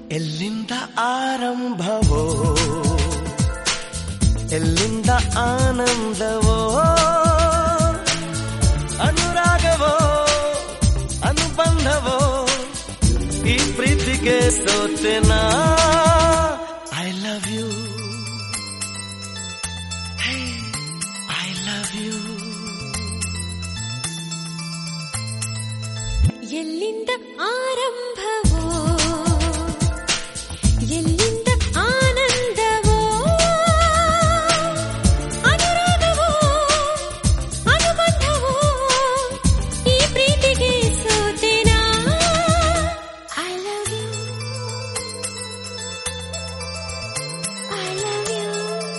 ಎಲ್ಲಿಂದ ಆರಂಭವೋ ಎಲ್ಲಿಂದ ಆನಂದವೋ ಅನುರಾಗವೋ ಅನುಬಂಧವೋ ಈ ಪ್ರೀತಿಗೆ ಸೋತೆನಾ I love you I love you ಎಲ್ಲಿಂದ ಆರಂಭವೋ ಎಲ್ಲಿಂದ ಆನಂದವೋ ಅನುರಾಗವೋ ಅನುಬಂಧವೋ ಈ ಪ್ರೀತಿಗೆ ಸೋತೆನಾ I love you I love you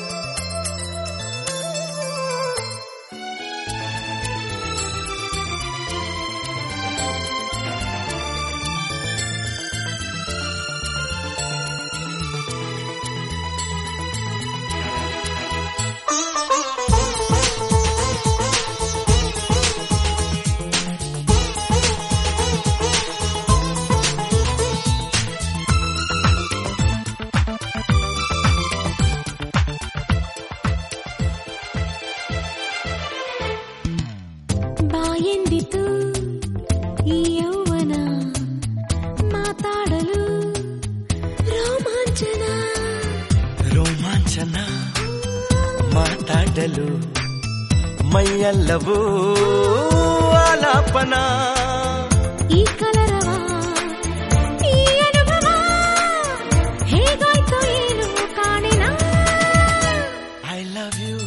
ಬಾಯೆಂದಿತು ಈ ಯೌವನ ಮಾತಾಡಲು ರೋಮಾಂಚನ ರೋಮಾಂಚನ ಮಾತಾಡಲು ಮೈಯೆಲ್ಲವೂ ಆಲಾಪನ ಈ ಕಲರವ ಈ ಅನುಭವ ಹೇಗಾಯ್ತು ಏನು ಕಾಣಿನ I love you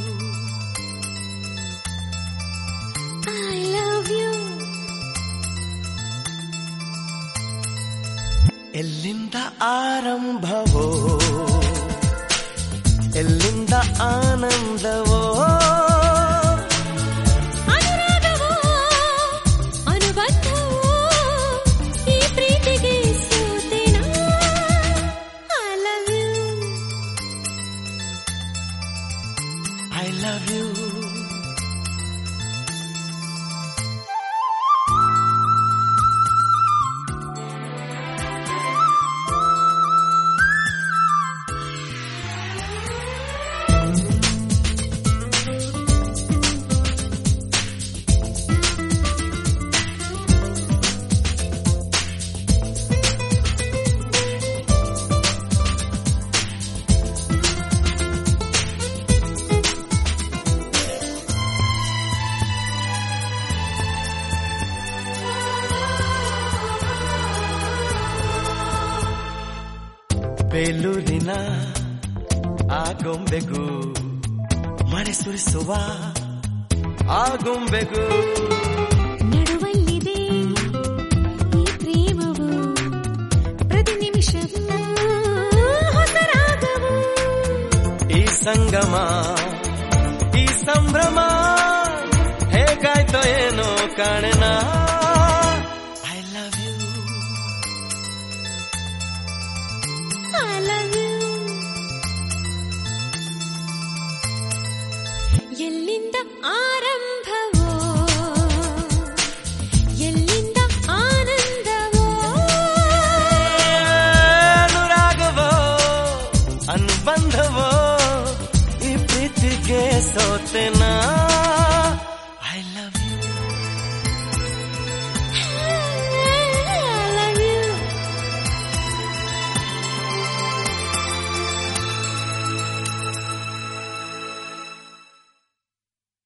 I love you ಎಲ್ಲಿಂದ ಆರಂಭವೋ ಎಲ್ಲಿಂದ ಆನಂದವೋ ಅನುರಾಗವೋ ಅನುಬಂಧವೋ ಈ ಪ್ರೀತಿಗೆ ಸೋತೆನಾ I love you I love you ಬೇಲೂರಿನ ಆ ಗೊಂಬೆಗೂ ಮಳೆ ಸುರಿಸುವ ಆ ಗೊಂಬೆಗೂ ನಡುವಲ್ಲಿದೆ ಈ ಪ್ರೇಮವು ಪ್ರತಿ ನಿಮಿಷವೂ ಹೊಸ ರಾಗವು ಈ ಸಂಗಮ ಈ ಸಂಭ್ರಮ